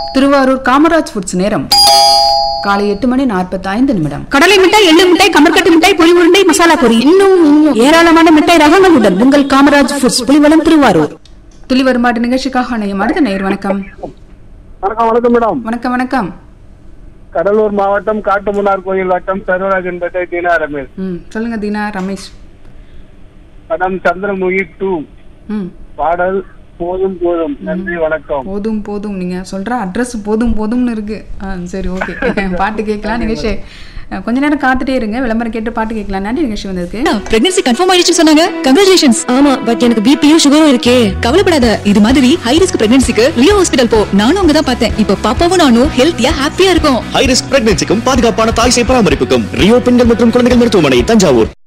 Thiruvarur Kamaraj foods நேரம் காலை எட்டு மணி நாற்பத்தி ஐந்து நிமிடம் கடலை மிட்டாய் எள்ளு மிட்டாய் கமர்கட்டு மிட்டாய் பொரி உருண்டை மசாலா பொரி இன்னும் இன்னும் ஏராளமான மிட்டாய் ரகங்களுடன் உங்கள் காமராஜ் ஃபுட்ஸ் புலிவலம் திருவாரூர் துளி வருமாட்டு நிகழ்ச்சிக்காக அணையும் அடுத்த நேர் வணக்கம் வணக்கம் வணக்கம் மேடம் வணக்கம் வணக்கம் கடலூர் மாவட்டம் காட்டுமன்னார் கோயில் வட்டம் சர்வராஜன் பேட்டை தீனா ரமேஷ் ம் சொல்லுங்க தீனா ரமேஷ் படம் சந்திரமுகி டூ ம் பாடல் போதும் போதும் நன்றி வணக்கம் போதும் போதும் நீங்க சொல்ற அட்ரஸ் போதும் போதும்னு இருக்கு ஆ சரி ஓகே பாட்டு கேட்கலாம் நிகழ்ச்சி அஹ், கொஞ்ச நேரம் காத்துட்டே இருங்க விளம்பரம் கேட்டு பாட்டு கேட்கலாம் நன்றி நிகழ்ச்சி வந்திருக்கு பிரெக்னன்சி கன்ஃபார்ம் ஆயிடுச்சு சொன்னாங்க கங்க்ராச்சுலேஷன்ஸ் ஆமா பட் எனக்கு பிபியும் சுகரும் இருக்கே கவலைப்படாத இது மாதிரி ஹை ரிஸ்க் பிரெக்னன்சிக்கு ரியோ ஹாஸ்பிடல் போ நானும் அங்க தான் பார்த்தேன் இப்ப பாப்பாவும் நானும் ஹெல்த்தியா ஹாப்பியா இருக்கோம் ஹை ரிஸ்க் பிரெக்னன்சிக்கும் பாதுகாப்பான தாய் சேய் பராமரிப்புக்கும் ரியோ பெண்கள் மற்றும் குழந்தைகள் மருத்துவமனை தஞ்சாவூர்